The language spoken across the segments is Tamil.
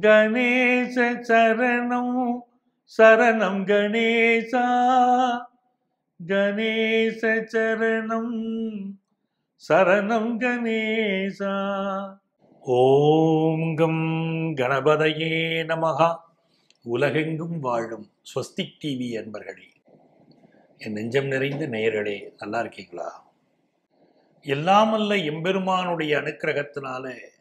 கணேச சரணம் சரணம் கணேசா கணேச சரணம் சரணம் கணேசா ஓம் கம் கணபதையே நமகா உலகெங்கும் வாழும் ஸ்வஸ்திக் டிவி அன்பர்களே என் நெஞ்சம் நிறைந்த நேயர்களே நல்லா இருக்கீங்களா எல்லாமல்ல எம்பெருமானுடைய அனுக்கிரகத்தினால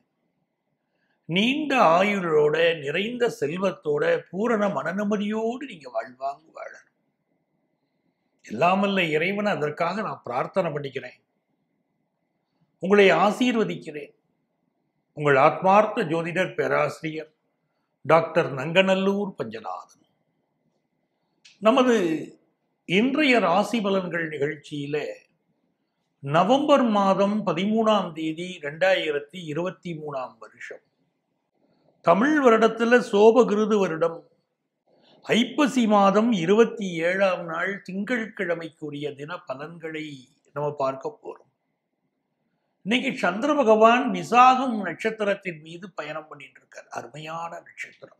நீண்ட ஆயுளோட நிறைந்த செல்வத்தோட பூரண மனநிம்மதியோடு நீங்க வாழ்வாங்க வாழணும் எல்லாமல்ல இறைவன் அதற்காக நான் பிரார்த்தனை பண்ணிக்கிறேன் உங்களை ஆசீர்வதிக்கிறேன் உங்கள் ஆத்மார்த்த ஜோதிடர் பேராசிரியர் டாக்டர் நங்கநல்லூர் பஞ்சநாதன் நமது இன்றைய ராசி பலன்கள் நிகழ்ச்சியில நவம்பர் மாதம் பதிமூணாம் தேதி ரெண்டாயிரத்தி இருபத்தி மூணாம் வருஷம் தமிழ் வருடத்துல சோபகிருது வருடம் ஐப்பசி மாதம் இருபத்தி ஏழாம் நாள் திங்கட்கிழமைக்குரிய தின பலன்களை நம்ம பார்க்க போறோம் இன்னைக்கு சந்திர பகவான் விசாகம் நட்சத்திரத்தின் மீது பயணம் பண்ணிட்டு இருக்கார் அருமையான நட்சத்திரம்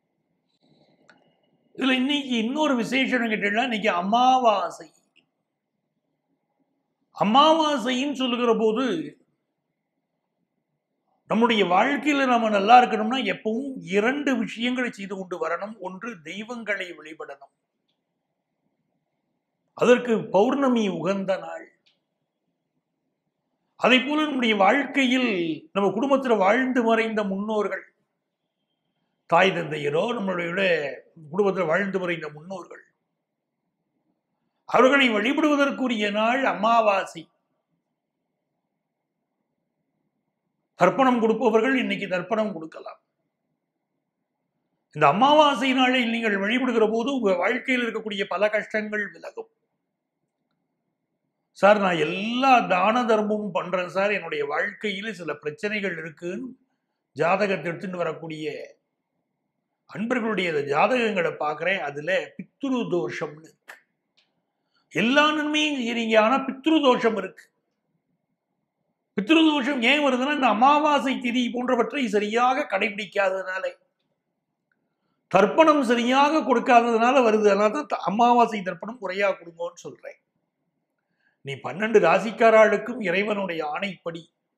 இதுல இன்னைக்கு இன்னொரு விசேஷம் கேட்டீங்கன்னா இன்னைக்கு அமாவாசை அமாவாசைன்னு சொல்லுகிற போது நம்முடைய வாழ்க்கையில நம்ம நல்லா இருக்கணும்னா எப்பவும் இரண்டு விஷயங்களை செய்து கொண்டு வரணும் ஒன்று தெய்வங்களை வழிபடணும் அதற்கு பௌர்ணமி உகந்த நாள் அதை போல நம்முடைய வாழ்க்கையில் நம்ம குடும்பத்தில் வாழ்ந்து மறைந்த முன்னோர்கள் தாய் தந்தையரோ நம்மளுடைய குடும்பத்தில் வாழ்ந்து மறைந்த முன்னோர்கள் அவர்களை வழிபடுவதற்குரிய நாள் அமாவாசை தர்ப்பணம் கொடுப்பவர்கள் இன்னைக்கு தர்ப்பணம் கொடுக்கலாம் இந்த அமாவாசை நாளில் நீங்கள் வழிபடுகிற போது உங்க வாழ்க்கையில் இருக்கக்கூடிய பல கஷ்டங்கள் விலகும் சார் நான் எல்லா தான தர்மமும் பண்றேன் சார் என்னுடைய வாழ்க்கையில் சில பிரச்சனைகள் இருக்குன்னு ஜாதகத்தை எடுத்துட்டு வரக்கூடிய அன்பர்களுடைய ஜாதகங்களை பார்க்குறேன் அதுல பித்ரு தோஷம்னு இருக்கு எல்லா நன்மையும் செய்றீங்க ஆனா பித்ரு தோஷம் இருக்கு பித்ரு தோஷம் ஏன் வருதுன்னா இந்த அமாவாசை திதி போன்றவற்றை சரியாக கடைபிடிக்காததுனால தர்ப்பணம் சரியாக கொடுக்காததுனால வருது அதனால தான் அமாவாசை தர்ப்பணம் குறையா கொடுங்கன்னு சொல்றேன் நீ பன்னெண்டு ராசிக்காராளுக்கும் இறைவனுடைய ஆணைப்படி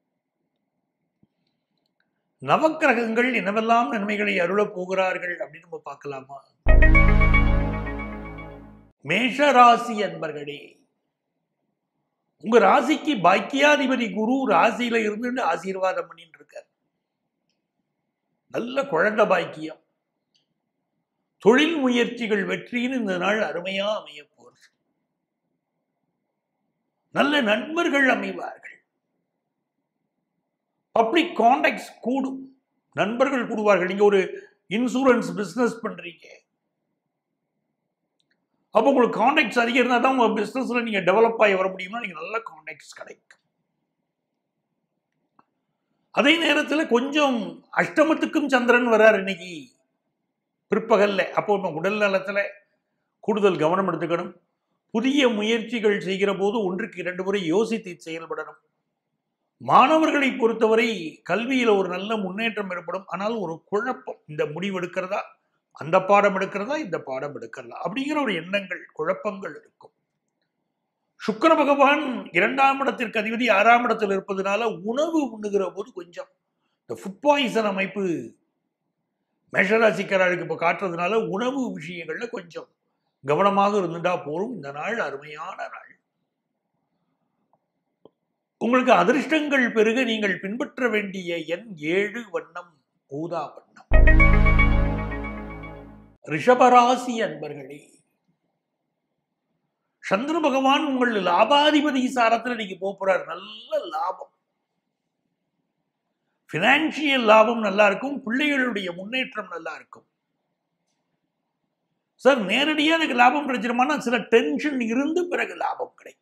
நவக்கிரகங்கள் என்னவெல்லாம் நன்மைகளை அருளப் போகிறார்கள் அப்படின்னு நம்ம பார்க்கலாமா மேஷ ராசி அன்பர்களே உங்க ராசிக்கு பாக்கியாதிபதி குரு ராசியில இருந்து ஆசீர்வாதம் பண்ணிட்டு இருக்கார் நல்ல குழந்தை பாக்கியம் தொழில் முயற்சிகள் வெற்றின்னு இந்த நாள் அருமையா அமைய போறது நல்ல நண்பர்கள் அமைவார்கள் பப்ளிக் கான்டாக்ட்ஸ் கூடும் நண்பர்கள் கூடுவார்கள் நீங்க ஒரு இன்சூரன்ஸ் பிசினஸ் பண்றீங்க அப்போ உங்களுக்கு கான்டாக்ட்ஸ் அதிகம் இருந்தால் தான் உங்க பிசினஸ்ல நீங்க டெவலப் ஆகி வர முடியும்னா நீங்க நல்ல கான்டாக்ட்ஸ் கிடைக்கும் அதே நேரத்தில் கொஞ்சம் அஷ்டமத்துக்கும் சந்திரன் வரார் இன்னைக்கு பிற்பகல்ல அப்போ நம்ம உடல் நலத்துல கூடுதல் கவனம் எடுத்துக்கணும் புதிய முயற்சிகள் செய்கிற போது ஒன்றுக்கு இரண்டு முறை யோசித்து செயல்படணும் மாணவர்களை பொறுத்தவரை கல்வியில ஒரு நல்ல முன்னேற்றம் ஏற்படும் ஆனால் ஒரு குழப்பம் இந்த முடிவு எடுக்கிறதா அந்த பாடம் எடுக்கிறதா இந்த பாடம் எடுக்கிறதா அப்படிங்கிற ஒரு எண்ணங்கள் குழப்பங்கள் இருக்கும் சுக்கர பகவான் இரண்டாம் இடத்திற்கு அதிபதி ஆறாம் இடத்தில் இருப்பதனால உணவு உண்ணுகிற போது கொஞ்சம் இந்த ஃபுட் பாய்சன் அமைப்பு மேஷராசிக்காரர்களுக்கு இப்போ காட்டுறதுனால உணவு விஷயங்கள்ல கொஞ்சம் கவனமாக இருந்துட்டா போரும் இந்த நாள் அருமையான நாள் உங்களுக்கு அதிர்ஷ்டங்கள் பெருக நீங்கள் பின்பற்ற வேண்டிய எண் ஏழு வண்ணம் ஊதா வண்ணம் ரிஷபராசி அன்பர்களே சந்திர பகவான் உங்கள் லாபாதிபதி சாரத்தில் நீங்க போறார் நல்ல லாபம் பினான்சியல் லாபம் நல்லா இருக்கும் பிள்ளைகளுடைய முன்னேற்றம் நல்லா இருக்கும் சார் நேரடியாக எனக்கு லாபம் கிடைச்சிருமானா சில டென்ஷன் இருந்து பிறகு லாபம் கிடைக்கும்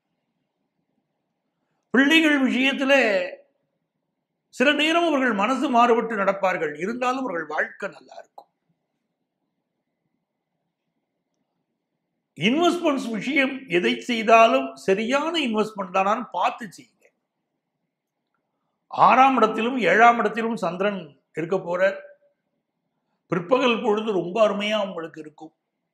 பிள்ளைகள் விஷயத்துல சில நேரம் அவர்கள் மனசு மாறுபட்டு நடப்பார்கள் இருந்தாலும் அவர்கள் வாழ்க்கை நல்லா இருக்கும் இன்வெஸ்ட்மெண்ட்ஸ் விஷயம் எதை செய்தாலும் சரியான இன்வெஸ்ட்மெண்ட் தானான்னு பார்த்து செய்யுங்க ஆறாம் இடத்திலும் ஏழாம் இடத்திலும் சந்திரன் இருக்க போறார் பிற்பகல் பொழுது ரொம்ப அருமையா உங்களுக்கு இருக்கும்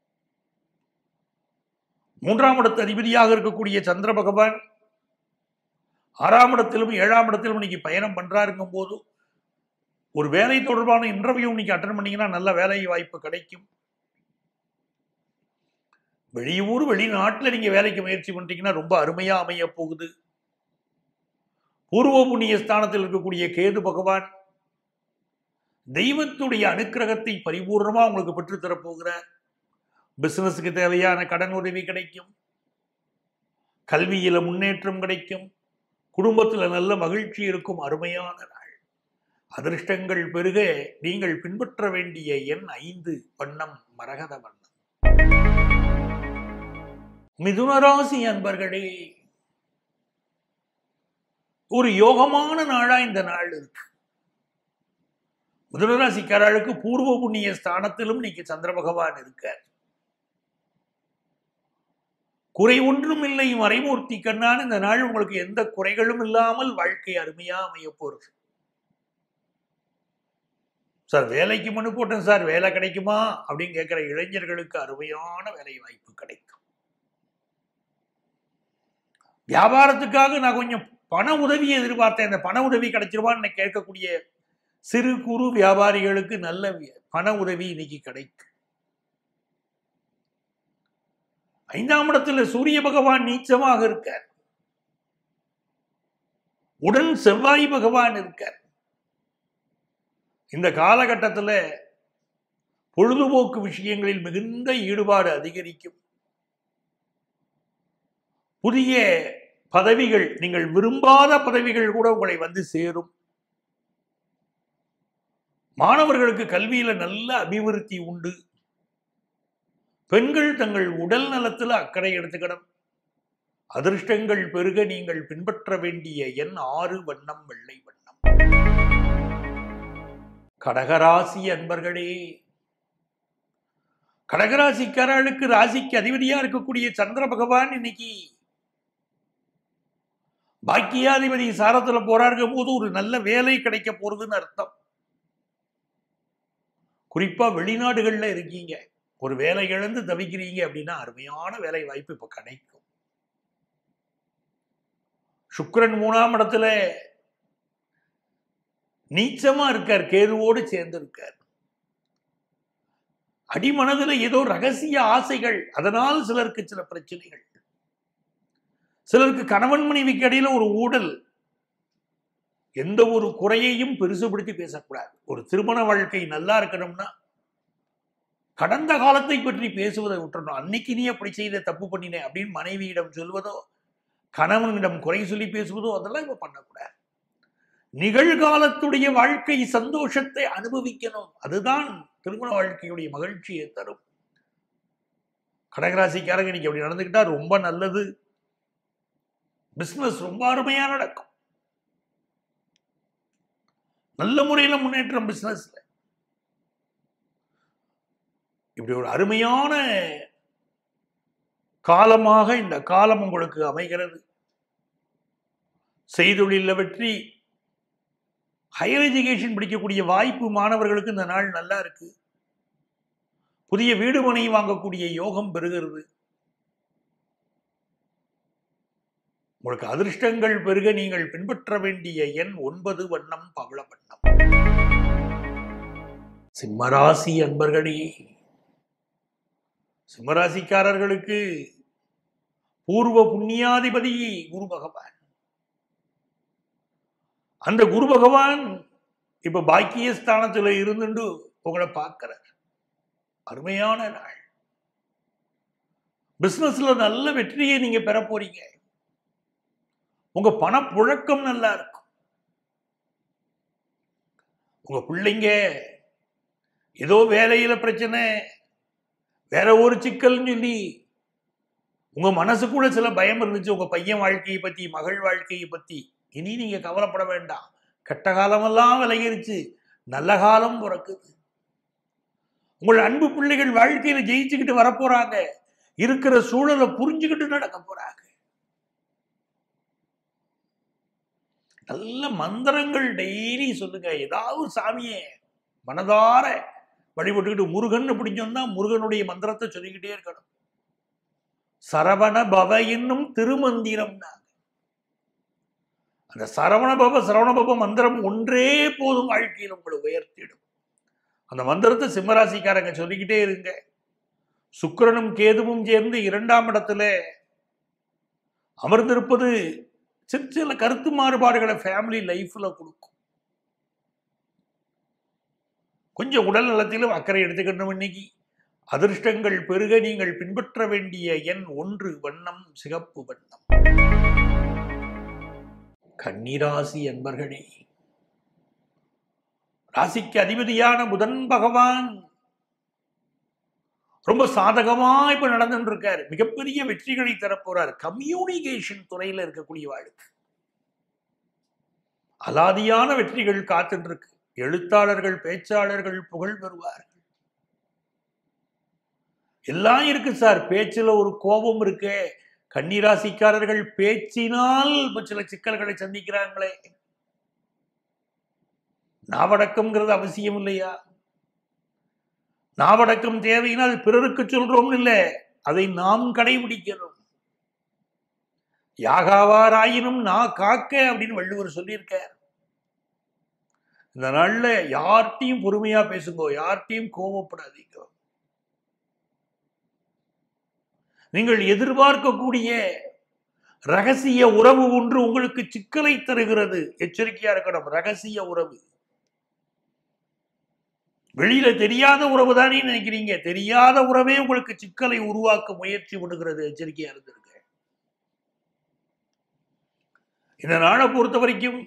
மூன்றாம் இடத்து அதிபதியாக இருக்கக்கூடிய சந்திர பகவான் ஆறாம் இடத்திலும் ஏழாம் இடத்திலும் இன்னைக்கு பயணம் பண்றாருங்கும் போது ஒரு வேலை தொடர்பான இன்டர்வியூ இன்னைக்கு அட்டன் பண்ணீங்கன்னா நல்ல வேலை வாய்ப்பு கிடைக்கும் வெளியூர் வெளிநாட்டில் நீங்க வேலைக்கு முயற்சி பண்றீங்கன்னா ரொம்ப அருமையா அமைய போகுது பூர்வ புண்ணிய ஸ்தானத்தில் இருக்கக்கூடிய கேது பகவான் தெய்வத்துடைய அனுக்கிரகத்தை பரிபூர்ணமா உங்களுக்கு பெற்றுத்தரப் போகிறார் பிசினஸுக்கு தேவையான கடன் உதவி கிடைக்கும் கல்வியில முன்னேற்றம் கிடைக்கும் குடும்பத்துல நல்ல மகிழ்ச்சி இருக்கும் அருமையான நாள் அதிர்ஷ்டங்கள் பெருக நீங்கள் பின்பற்ற வேண்டிய எண் ஐந்து வண்ணம் மரகத வண்ணம் மிதுனராசி அன்பர்களே ஒரு யோகமான நாளா இந்த நாள் இருக்கு மிதுனராசிக்காரர்களுக்கு பூர்வ புண்ணிய ஸ்தானத்திலும் இன்னைக்கு சந்திர பகவான் இருக்கார் குறை ஒன்றும் இல்லை மறைமூர்த்தி கண்ணான் இந்த நாள் உங்களுக்கு எந்த குறைகளும் இல்லாமல் வாழ்க்கை அருமையா அமைய போறது சார் வேலைக்கு மனு போட்டேன் சார் வேலை கிடைக்குமா அப்படின்னு கேட்கிற இளைஞர்களுக்கு அருமையான வேலை வாய்ப்பு கிடைக்கும் வியாபாரத்துக்காக நான் கொஞ்சம் பண உதவியை எதிர்பார்த்தேன் இந்த பண உதவி கிடைச்சிருவான்னு கேட்கக்கூடிய சிறு குறு வியாபாரிகளுக்கு நல்ல பண உதவி இன்னைக்கு கிடைக்கும் ஐந்தாம் இடத்துல சூரிய பகவான் நீச்சமாக இருக்கார் உடன் செவ்வாய் பகவான் இருக்கார் இந்த காலகட்டத்தில் பொழுதுபோக்கு விஷயங்களில் மிகுந்த ஈடுபாடு அதிகரிக்கும் புதிய பதவிகள் நீங்கள் விரும்பாத பதவிகள் கூட உங்களை வந்து சேரும் மாணவர்களுக்கு கல்வியில நல்ல அபிவிருத்தி உண்டு பெண்கள் தங்கள் உடல் நலத்தில் அக்கறை எடுத்துக்கணும் அதிர்ஷ்டங்கள் பெருக நீங்கள் பின்பற்ற வேண்டிய எண் ஆறு வண்ணம் வெள்ளை வண்ணம் கடகராசி அன்பர்களே கடகராசிக்காரர்களுக்கு ராசிக்கு அதிபதியா இருக்கக்கூடிய சந்திர பகவான் இன்னைக்கு பாக்கியாதிபதி சாரத்துல போறாருக்கும் போது ஒரு நல்ல வேலை கிடைக்க போறதுன்னு அர்த்தம் குறிப்பா வெளிநாடுகள்ல இருக்கீங்க ஒரு வேலை இழந்து தவிக்கிறீங்க அப்படின்னா அருமையான வேலை வாய்ப்பு இப்ப கிடைக்கும் சுக்கிரன் மூணாம் இடத்துல நீச்சமா இருக்கார் கேதுவோடு சேர்ந்து இருக்கார் அடிமனதுல ஏதோ ரகசிய ஆசைகள் அதனால் சிலருக்கு சில பிரச்சனைகள் சிலருக்கு கணவன் மனைவிக்கு இடையில ஒரு ஊடல் எந்த ஒரு குறையையும் பெருசுபடுத்தி பேசக்கூடாது ஒரு திருமண வாழ்க்கை நல்லா இருக்கணும்னா கடந்த காலத்தை பற்றி பேசுவதை விட்டுறணும் அன்னைக்கு நீ அப்படி செய்த தப்பு பண்ணினேன் அப்படின்னு மனைவியிடம் சொல்வதோ கணவனிடம் குறை சொல்லி பேசுவதோ அதெல்லாம் இப்ப பண்ணக்கூடாது நிகழ்காலத்துடைய வாழ்க்கை சந்தோஷத்தை அனுபவிக்கணும் அதுதான் திருமண வாழ்க்கையுடைய மகிழ்ச்சியை தரும் கடகராசிக்காரங்க இன்னைக்கு அப்படி நடந்துக்கிட்டா ரொம்ப நல்லது பிசினஸ் ரொம்ப அருமையா நடக்கும் நல்ல முறையில முன்னேற்றம் பிசினஸ்ல இப்படி ஒரு அருமையான காலமாக இந்த காலம் உங்களுக்கு அமைகிறது செய்தொழில வெற்றி ஹையர் எஜுகேஷன் படிக்கக்கூடிய வாய்ப்பு மாணவர்களுக்கு இந்த நாள் நல்லா இருக்கு புதிய வீடு மனை வாங்கக்கூடிய யோகம் பெறுகிறது உங்களுக்கு அதிர்ஷ்டங்கள் பெருக நீங்கள் பின்பற்ற வேண்டிய எண் ஒன்பது வண்ணம் பவள வண்ணம் சிம்மராசி அன்பர்களே சிம்மராசிக்காரர்களுக்கு பூர்வ புண்ணியாதிபதி குரு பகவான் அந்த குரு பகவான் இப்ப பாக்கியஸ்தானத்துல இருந்துட்டு உங்களை பார்க்கிறார் அருமையான நாள் பிசினஸ்ல நல்ல வெற்றியை நீங்க பெற போறீங்க உங்க பணப்புழக்கம் நல்லா இருக்கும் உங்க பிள்ளைங்க ஏதோ வேலையில பிரச்சனை வேற ஒரு சிக்கல்னு சொல்லி உங்க மனசுக்குள்ள சில பயம் இருந்துச்சு உங்க பையன் வாழ்க்கையை பத்தி மகள் வாழ்க்கையை பத்தி இனி நீங்க கவலைப்பட வேண்டாம் கெட்ட காலமெல்லாம் விலகிருச்சு நல்ல காலம் பிறக்குது உங்கள் அன்பு பிள்ளைகள் வாழ்க்கையில ஜெயிச்சுக்கிட்டு வரப்போறாங்க இருக்கிற சூழலை புரிஞ்சுக்கிட்டு நடக்க போறாங்க நல்ல மந்திரங்கள் டெய்லி சொல்லுங்க ஏதாவது சாமியே மனதார வழிபட்டுக்கிட்டு முருகன் அப்படின்னு சொன்னா முருகனுடைய மந்திரத்தை சொல்லிக்கிட்டே இருக்கணும் சரவண பவ என்னும் திருமந்திரம்னா அந்த சரவண பவ சரவண பவ மந்திரம் ஒன்றே போதும் வாழ்க்கையில் உங்களை உயர்த்திடும் அந்த மந்திரத்தை சிம்மராசிக்காரங்க சொல்லிக்கிட்டே இருங்க சுக்கிரனும் கேதுவும் சேர்ந்து இரண்டாம் இடத்துல அமர்ந்திருப்பது சில சில கருத்து மாறுபாடுகளை ஃபேமிலி லைஃப்ல கொடுக்கும் கொஞ்சம் உடல் நலத்திலும் அக்கறை எடுத்துக்கணும் இன்னைக்கு அதிர்ஷ்டங்கள் பெருக நீங்கள் பின்பற்ற வேண்டிய எண் ஒன்று வண்ணம் சிகப்பு வண்ணம் கன்னிராசி என்பர்களே ராசிக்கு அதிபதியான புதன் பகவான் ரொம்ப சாதகமா இப்ப நடந்துட்டு இருக்காரு மிகப்பெரிய வெற்றிகளை தரப்போறார் கம்யூனிகேஷன் துறையில இருக்கக்கூடிய வாழ்க்கை அலாதியான வெற்றிகள் காத்துட்டு இருக்கு எழுத்தாளர்கள் பேச்சாளர்கள் புகழ் பெறுவார்கள் எல்லாம் இருக்கு சார் பேச்சுல ஒரு கோபம் இருக்கு கன்னிராசிக்காரர்கள் பேச்சினால் இப்ப சில சிக்கல்களை சந்திக்கிறாங்களே நாவடக்கம்ங்கிறது அவசியம் இல்லையா நாவடக்கம் தேவைன்னா அது பிறருக்கு சொல்றோம் இல்லை அதை நாம் கடைபிடிக்கிறோம் யாகாவாராயினும் நான் காக்க அப்படின்னு வள்ளுவர் சொல்லியிருக்கார் இந்த நாள்ல யார்கிட்டையும் பொறுமையா பேசுங்கோ யார்கிட்டையும் கோபப்படாதீங்க நீங்கள் எதிர்பார்க்கக்கூடிய ரகசிய உறவு ஒன்று உங்களுக்கு சிக்கலை தருகிறது எச்சரிக்கையா இருக்கணும் ரகசிய உறவு வெளியில தெரியாத உறவு தானே நினைக்கிறீங்க தெரியாத உறவே உங்களுக்கு சிக்கலை உருவாக்க முயற்சி பண்ணுகிறது எச்சரிக்கையா இருந்திருக்க இந்த நாளை பொறுத்த வரைக்கும்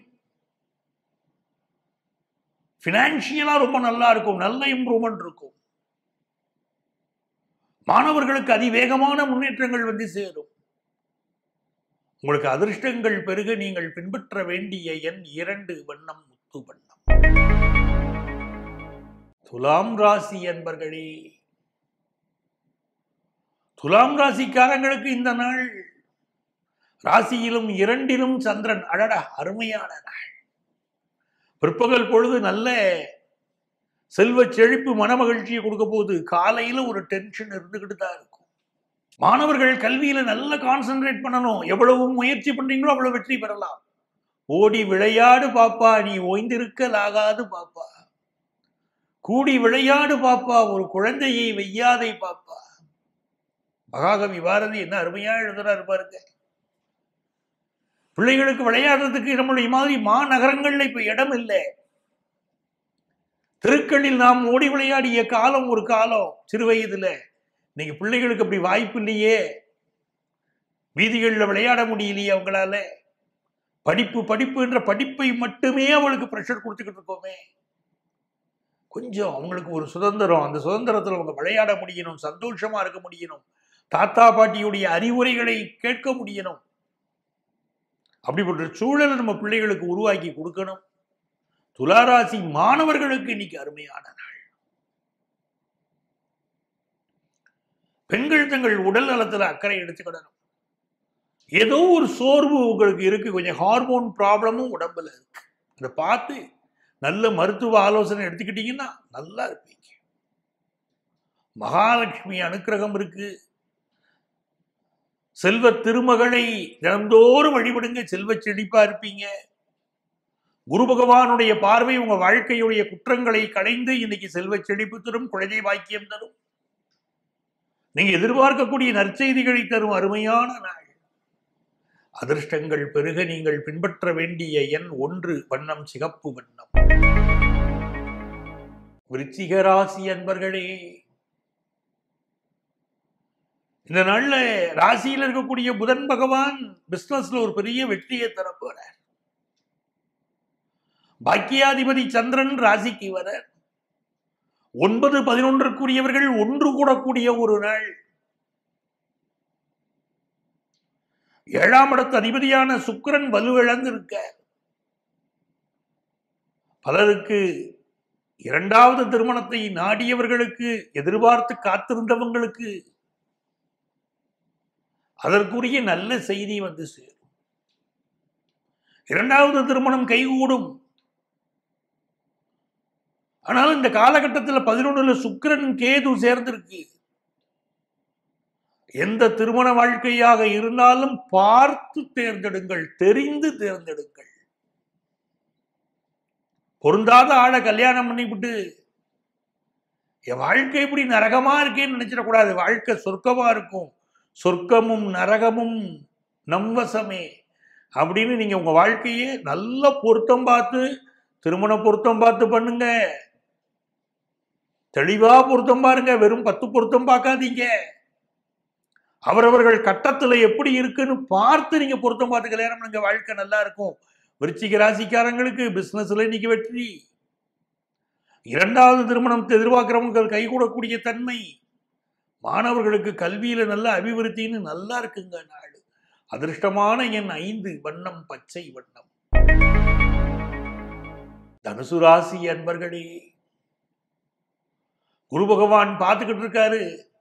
பினான்சியலா ரொம்ப நல்லா இருக்கும் நல்ல இம்ப்ரூவ்மெண்ட் இருக்கும் மாணவர்களுக்கு அதிவேகமான முன்னேற்றங்கள் வந்து சேரும் உங்களுக்கு அதிர்ஷ்டங்கள் பெருக நீங்கள் பின்பற்ற வேண்டிய எண் இரண்டு வண்ணம் முத்து வண்ணம் துலாம் ராசி என்பர்களே துலாம் ராசிக்காரங்களுக்கு இந்த நாள் ராசியிலும் இரண்டிலும் சந்திரன் அடடா அருமையான நாள் பிற்பகல் பொழுது நல்ல செல்வ செழிப்பு மனமகிழ்ச்சியை கொடுக்க போகுது காலையில ஒரு டென்ஷன் இருந்துகிட்டு தான் இருக்கும் மாணவர்கள் கல்வியில நல்ல கான்சென்ட்ரேட் பண்ணணும் எவ்வளவு முயற்சி பண்றீங்களோ அவ்வளவு வெற்றி பெறலாம் ஓடி விளையாடு பாப்பா நீ ஓய்ந்திருக்கலாகாது பாப்பா கூடி விளையாடு பாப்பா ஒரு குழந்தையை வெய்யாதை பாப்பா மகாகவி பாரதி என்ன அருமையா எழுதுறாரு பாருங்க பிள்ளைகளுக்கு விளையாடுறதுக்கு நம்மளுடைய மாதிரி மாநகரங்கள்ல இப்ப இடம் இல்லை தெருக்களில் நாம் ஓடி விளையாடிய காலம் ஒரு காலம் சிறு வயதுல இன்னைக்கு பிள்ளைகளுக்கு அப்படி வாய்ப்பு இல்லையே வீதிகளில் விளையாட முடியலையே அவங்களால படிப்பு படிப்பு என்ற படிப்பை மட்டுமே அவளுக்கு ப்ரெஷர் கொடுத்துக்கிட்டு இருக்கோமே கொஞ்சம் அவங்களுக்கு ஒரு சுதந்திரம் அந்த சுதந்திரத்தில் அவங்க விளையாட முடியணும் சந்தோஷமா இருக்க முடியணும் தாத்தா பாட்டியுடைய அறிவுரைகளை கேட்க முடியணும் அப்படிப்பட்ட சூழலை நம்ம பிள்ளைகளுக்கு உருவாக்கி கொடுக்கணும் துளாராசி மாணவர்களுக்கு இன்னைக்கு அருமையான நாள் பெண்கள் தங்கள் உடல் நலத்துல அக்கறை எடுத்துக்கிடணும் ஏதோ ஒரு சோர்வு உங்களுக்கு இருக்கு கொஞ்சம் ஹார்மோன் ப்ராப்ளமும் உடம்புல இருக்கு அதை பார்த்து நல்ல மருத்துவ ஆலோசனை எடுத்துக்கிட்டீங்கன்னா நல்லா இருப்பீங்க மகாலட்சுமி அனுக்கிரகம் இருக்கு செல்வ திருமகளை தினந்தோறும் வழிபடுங்க செல்வ செழிப்பா இருப்பீங்க குரு பகவானுடைய பார்வை உங்க வாழ்க்கையுடைய குற்றங்களை களைந்து இன்னைக்கு செல்வ செழிப்பு தரும் குழந்தை பாக்கியம் தரும் நீங்க எதிர்பார்க்கக்கூடிய நற்செய்திகளை தரும் அருமையான நாள் அதிர்ஷ்டங்கள் பெருக நீங்கள் பின்பற்ற வேண்டிய எண் ஒன்று வண்ணம் சிகப்பு வண்ணம் விருச்சிக ராசி அன்பர்களே இந்த நாள்ல ராசியில் இருக்கக்கூடிய புதன் பகவான் பிசினஸ்ல ஒரு பெரிய வெற்றியை தரப்போறார் பாக்கியாதிபதி சந்திரன் ராசிக்கு வர ஒன்பது பதினொன்றுக்குரியவர்கள் ஒன்று கூடக்கூடிய ஒரு நாள் ஏழாம் இடத்து அதிபதியான சுக்கிரன் வலுவிழந்து இருக்க பலருக்கு இரண்டாவது திருமணத்தை நாடியவர்களுக்கு எதிர்பார்த்து காத்திருந்தவங்களுக்கு அதற்குரிய நல்ல செய்தி வந்து சேரும் இரண்டாவது திருமணம் கைகூடும் ஆனால் இந்த காலகட்டத்தில் பதினொன்றுல சுக்கிரன் கேது சேர்ந்திருக்கு எந்த திருமண வாழ்க்கையாக இருந்தாலும் பார்த்து தேர்ந்தெடுங்கள் தெரிந்து தேர்ந்தெடுங்கள் பொருந்தாத ஆளை கல்யாணம் பண்ணிவிட்டு என் வாழ்க்கை இப்படி நரகமா இருக்கேன்னு நினைச்சிடக்கூடாது வாழ்க்கை சொர்க்கமா இருக்கும் சொர்க்கமும் நரகமும் நம்வசமே அப்படின்னு நீங்க உங்க வாழ்க்கையே நல்ல பொருத்தம் பார்த்து திருமண பொருத்தம் பார்த்து பண்ணுங்க தெளிவா பொருத்தம் பாருங்க வெறும் பத்து பொருத்தம் பார்க்காதீங்க அவரவர்கள் கட்டத்துல எப்படி இருக்குன்னு பார்த்து நீங்க பொருத்தம் பார்த்து கல்யாணம் பண்ணுங்க வாழ்க்கை நல்லா இருக்கும் விருச்சிக ராசிக்காரங்களுக்கு பிசினஸ்ல இன்னைக்கு வெற்றி இரண்டாவது திருமணம் எதிர்பார்க்கிறவங்க கைகூடக்கூடிய தன்மை மாணவர்களுக்கு கல்வியில நல்ல அபிவிருத்தின்னு நல்லா இருக்குங்க நாடு அதிர்ஷ்டமான என் ஐந்து வண்ணம் பச்சை வண்ணம் தனுசு ராசி அன்பர்களே குரு பகவான் பார்த்துக்கிட்டு இருக்காரு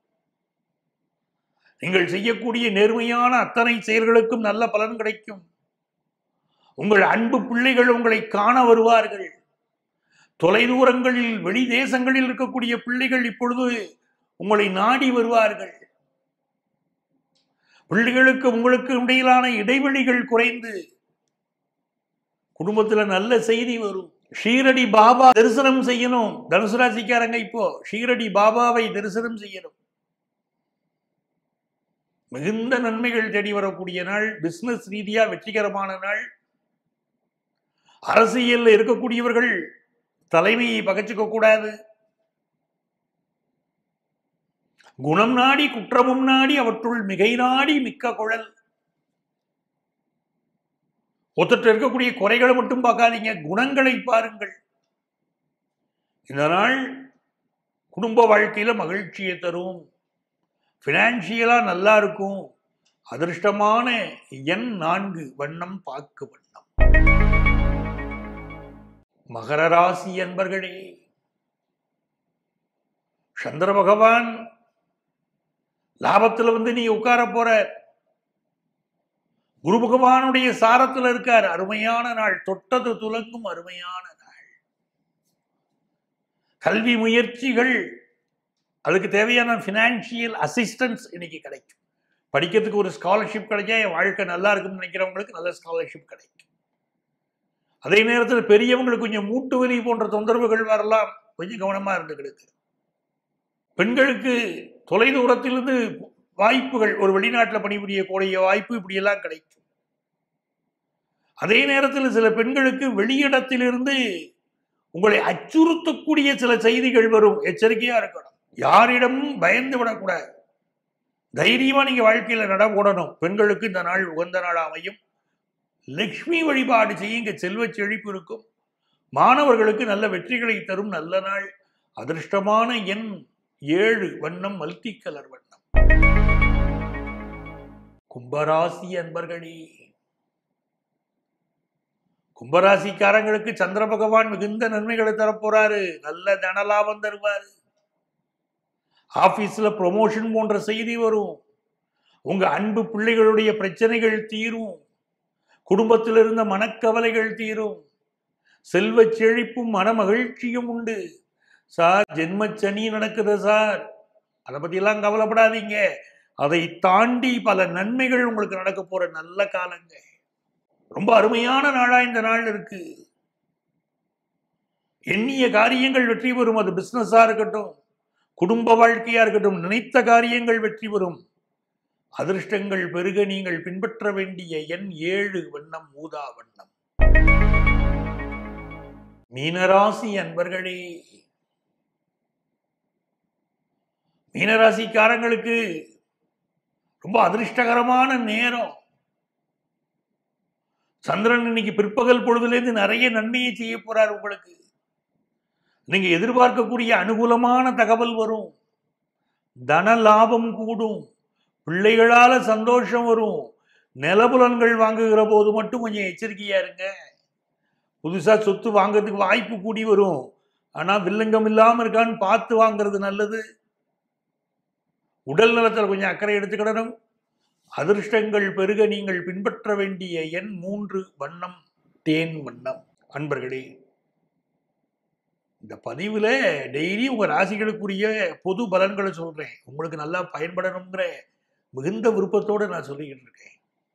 நீங்கள் செய்யக்கூடிய நேர்மையான அத்தனை செயல்களுக்கும் நல்ல பலன் கிடைக்கும் உங்கள் அன்பு பிள்ளைகள் உங்களை காண வருவார்கள் தொலைதூரங்களில் வெளி தேசங்களில் இருக்கக்கூடிய பிள்ளைகள் இப்பொழுது உங்களை நாடி வருவார்கள் பிள்ளைகளுக்கு உங்களுக்கு இடையிலான இடைவெளிகள் குறைந்து குடும்பத்துல நல்ல செய்தி வரும் ஷீரடி பாபா தரிசனம் செய்யணும் தனுசு ராசிக்காரங்க இப்போ ஷீரடி பாபாவை தரிசனம் செய்யணும் மிகுந்த நன்மைகள் தேடி வரக்கூடிய நாள் பிசினஸ் ரீதியா வெற்றிகரமான நாள் அரசியல்ல இருக்கக்கூடியவர்கள் தலைமையை பகச்சுக்க கூடாது குணம் நாடி குற்றமும் நாடி அவற்றுள் மிகை நாடி மிக்க குழல் ஒருத்தர் இருக்கக்கூடிய குறைகளை மட்டும் பார்க்காதீங்க குணங்களை பாருங்கள் இந்த நாள் குடும்ப வாழ்க்கையில மகிழ்ச்சியை தரும் பினான்சியலா நல்லா இருக்கும் அதிர்ஷ்டமான எண் நான்கு வண்ணம் பாக்கு வண்ணம் மகர ராசி என்பர்களே சந்திர பகவான் லாபத்துல வந்து நீ உட்கார போற குரு பகவானுடைய சாரத்துல இருக்கார் அருமையான நாள் தொட்டது துலங்கும் அருமையான நாள் கல்வி முயற்சிகள் அதுக்கு தேவையான ஃபினான்ஷியல் அசிஸ்டன்ஸ் இன்னைக்கு கிடைக்கும் படிக்கிறதுக்கு ஒரு ஸ்காலர்ஷிப் கிடைச்சா என் வாழ்க்கை நல்லா இருக்கும்னு நினைக்கிறவங்களுக்கு நல்ல ஸ்காலர்ஷிப் கிடைக்கும் அதே நேரத்தில் பெரியவங்களுக்கு கொஞ்சம் மூட்டு வலி போன்ற தொந்தரவுகள் வரலாம் கொஞ்சம் கவனமா இருந்துக்கிடுங்க பெண்களுக்கு தொலைதூரத்திலிருந்து வாய்ப்புகள் ஒரு வெளிநாட்டில் பணிபுரியக்கூடிய வாய்ப்பு இப்படியெல்லாம் கிடைக்கும் அதே நேரத்தில் சில பெண்களுக்கு வெளியிடத்திலிருந்து உங்களை அச்சுறுத்தக்கூடிய சில செய்திகள் வரும் எச்சரிக்கையா இருக்கணும் யாரிடமும் பயந்து விடக்கூடாது தைரியமா நீங்க வாழ்க்கையில நட ஓடணும் பெண்களுக்கு இந்த நாள் உகந்த நாள் அமையும் லக்ஷ்மி வழிபாடு செய்யுங்க செல்வ செழிப்பு இருக்கும் மாணவர்களுக்கு நல்ல வெற்றிகளை தரும் நல்ல நாள் அதிர்ஷ்டமான எண் ஏழு வண்ணம் மல்டி கலர் வண்ணம் கும்பராசி அன்பர்களே கும்பராசிக்காரங்களுக்கு சந்திர பகவான் மிகுந்த நன்மைகளை தரப்போறாரு நல்ல தனலாபம் தருவாரு ஆபீஸ்ல ப்ரொமோஷன் போன்ற செய்தி வரும் உங்க அன்பு பிள்ளைகளுடைய பிரச்சனைகள் தீரும் குடும்பத்தில் இருந்த மனக்கவலைகள் தீரும் செல்வ செழிப்பும் மன மகிழ்ச்சியும் உண்டு சார் ஜென்மச்சனி நடக்குது சார் அதை பத்தியெல்லாம் கவலைப்படாதீங்க அதை தாண்டி பல நன்மைகள் உங்களுக்கு நடக்க போற நல்ல காலங்க ரொம்ப அருமையான நாளா இந்த நாள் இருக்கு எண்ணிய காரியங்கள் வெற்றி பெறும் அது பிசினஸா இருக்கட்டும் குடும்ப வாழ்க்கையா இருக்கட்டும் நினைத்த காரியங்கள் வெற்றி பெறும் அதிர்ஷ்டங்கள் பெருக நீங்கள் பின்பற்ற வேண்டிய எண் ஏழு வண்ணம் ஊதா வண்ணம் மீனராசி அன்பர்களே மீனராசிக்காரங்களுக்கு ரொம்ப அதிர்ஷ்டகரமான நேரம் சந்திரன் இன்னைக்கு பிற்பகல் பொழுதுலேருந்து நிறைய நன்மையை செய்ய போறார் உங்களுக்கு நீங்க எதிர்பார்க்கக்கூடிய அனுகூலமான தகவல் வரும் தன லாபம் கூடும் பிள்ளைகளால சந்தோஷம் வரும் நிலபுலன்கள் வாங்குகிற போது மட்டும் கொஞ்சம் எச்சரிக்கையா இருங்க புதுசா சொத்து வாங்குறதுக்கு வாய்ப்பு கூடி வரும் ஆனா வில்லங்கம் இல்லாம இருக்கான்னு பார்த்து வாங்குறது நல்லது உடல் நலத்தில் கொஞ்சம் அக்கறை எடுத்துக்கிடணும் அதிர்ஷ்டங்கள் பெருக நீங்கள் பின்பற்ற வேண்டிய எண் மூன்று வண்ணம் தேன் வண்ணம் அன்பர்களே இந்த பதிவுல டெய்லி உங்க ராசிகளுக்குரிய பொது பலன்களை சொல்றேன் உங்களுக்கு நல்லா பயன்படணுங்கிற மிகுந்த விருப்பத்தோடு நான் சொல்லிக்கிட்டு இருக்கேன்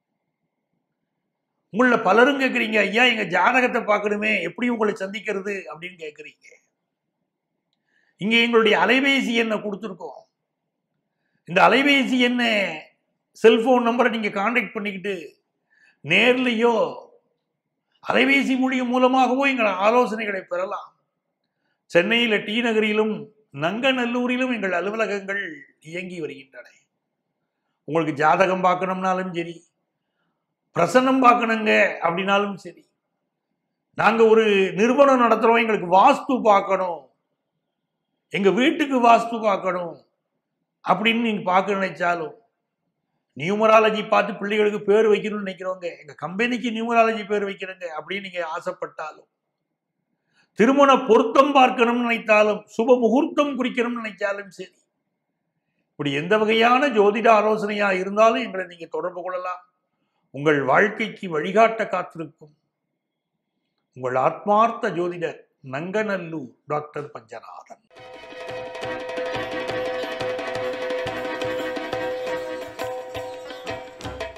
உங்கள பலரும் கேட்குறீங்க ஐயா எங்க ஜாதகத்தை பார்க்கணுமே எப்படி உங்களை சந்திக்கிறது அப்படின்னு கேட்குறீங்க இங்க எங்களுடைய அலைபேசி எண்ணை கொடுத்துருக்கோம் இந்த அலைபேசி என்ன செல்போன் நம்பரை நீங்க காண்டாக்ட் பண்ணிக்கிட்டு நேர்லையோ அலைபேசி மொழியும் மூலமாகவோ எங்கள் ஆலோசனைகளை பெறலாம் சென்னையில் டி நகரிலும் நங்கநல்லூரிலும் எங்கள் அலுவலகங்கள் இயங்கி வருகின்றன உங்களுக்கு ஜாதகம் பார்க்கணும்னாலும் சரி பிரசன்னம் பார்க்கணுங்க அப்படின்னாலும் சரி நாங்க ஒரு நிறுவனம் நடத்துறோம் எங்களுக்கு வாஸ்து பார்க்கணும் எங்க வீட்டுக்கு வாஸ்து பார்க்கணும் அப்படின்னு நீங்க பார்க்க நினைச்சாலும் நியூமராலஜி பார்த்து பிள்ளைகளுக்கு பேர் வைக்கணும்னு நினைக்கிறவங்க எங்க கம்பெனிக்கு நியூமராலஜி பேர் வைக்கிறேங்க அப்படின்னு நீங்க ஆசைப்பட்டாலும் திருமண பொருத்தம் பார்க்கணும்னு நினைத்தாலும் சுப முகூர்த்தம் குறிக்கணும்னு நினைச்சாலும் சரி இப்படி எந்த வகையான ஜோதிட ஆலோசனையா இருந்தாலும் எங்களை நீங்க தொடர்பு கொள்ளலாம் உங்கள் வாழ்க்கைக்கு வழிகாட்ட காத்திருக்கும் உங்கள் ஆத்மார்த்த ஜோதிடர் நங்கநல்லூர் டாக்டர் பஞ்சநாதன்